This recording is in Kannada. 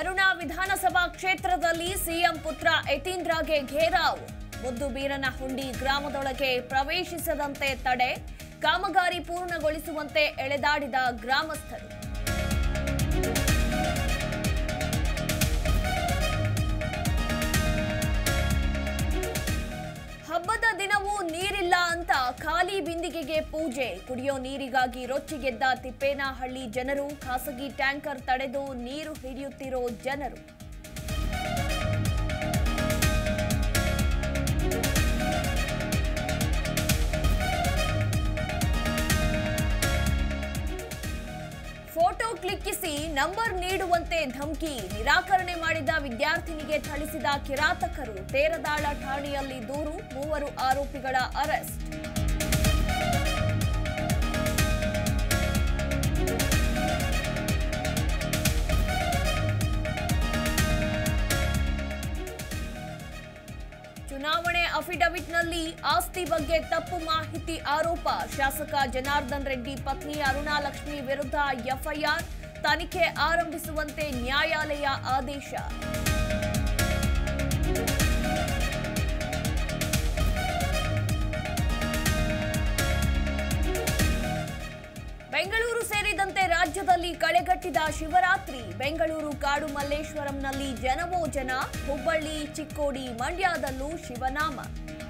ವರುಣಾ ವಿಧಾನಸಭಾ ಕ್ಷೇತ್ರದಲ್ಲಿ ಸಿಎಂ ಪುತ್ರ ಯತೀಂದ್ರಗೆ ಘೇರಾವ್ ಮುದ್ದು ಬೀರನಹುಂಡಿ ಗ್ರಾಮದೊಳಗೆ ಪ್ರವೇಶಿಸದಂತೆ ತಡೆ ಕಾಮಗಾರಿ ಪೂರ್ಣಗೊಳಿಸುವಂತೆ ಎಳೆದಾಡಿದ ಗ್ರಾಮಸ್ಥರು ಹಬ್ಬದ ದಿನವೂ ನೀರಿಲ್ಲ ಅಂತ ಖಾಲಿ ಬಿಂದಿಗೆಗೆ ಪೂಜೆ ಕುಡಿಯೋ ನೀರಿಗಾಗಿ ರೊಚ್ಚಿಗೆದ್ದ ತಿಪ್ಪೇನಹಳ್ಳಿ ಜನರು ಖಾಸಗಿ ಟ್ಯಾಂಕರ್ ತಡೆದು ನೀರು ಹಿಡಿಯುತ್ತಿರೋ ಜನರು ಫೋಟೋ ಕ್ಲಿಕ್ಕಿಸಿ ನಂಬರ್ ನೀಡುವಂತೆ ಧಮಕಿ ನಿರಾಕರಣೆ ಮಾಡಿದ ವಿದ್ಯಾರ್ಥಿನಿಗೆ ಥಳಿಸಿದ ಕಿರಾತಕರು ತೇರದಾಳ ಠಾಣೆಯಲ್ಲಿ ದೂರು ಮೂವರು ಆರೋಪಿಗಳ ಅರೆಸ್ಟ್ ಚುನಾವಣೆ ಅಫಿಡವಿಟ್ನಲ್ಲಿ ಆಸ್ತಿ ಬಗ್ಗೆ ತಪ್ಪು ಮಾಹಿತಿ ಆರೋಪ ಶಾಸಕ ಜನಾರ್ದನ್ ರೆಡ್ಡಿ ಪತ್ನಿ ಅರುಣಾಲಕ್ಷ್ಮಿ ವಿರುದ್ಧ ಎಫ್ಐಆರ್ ತನಿಖೆ ಆರಂಭಿಸುವಂತೆ ನ್ಯಾಯಾಲಯ ಆದೇಶ ಬೆಂಗಳೂರು ಸೇರಿದಂತೆ ರಾಜ್ಯದಲ್ಲಿ ಕಳೆಗಟ್ಟಿದ ಶಿವರಾತ್ರಿ ಬೆಂಗಳೂರು ಕಾಡು ಮಲ್ಲೇಶ್ವರಂನಲ್ಲಿ ಜನವೋ ಜನ ಹುಬ್ಬಳ್ಳಿ ಚಿಕ್ಕೋಡಿ ಮಂಡ್ಯದಲ್ಲೂ ಶಿವನಾಮ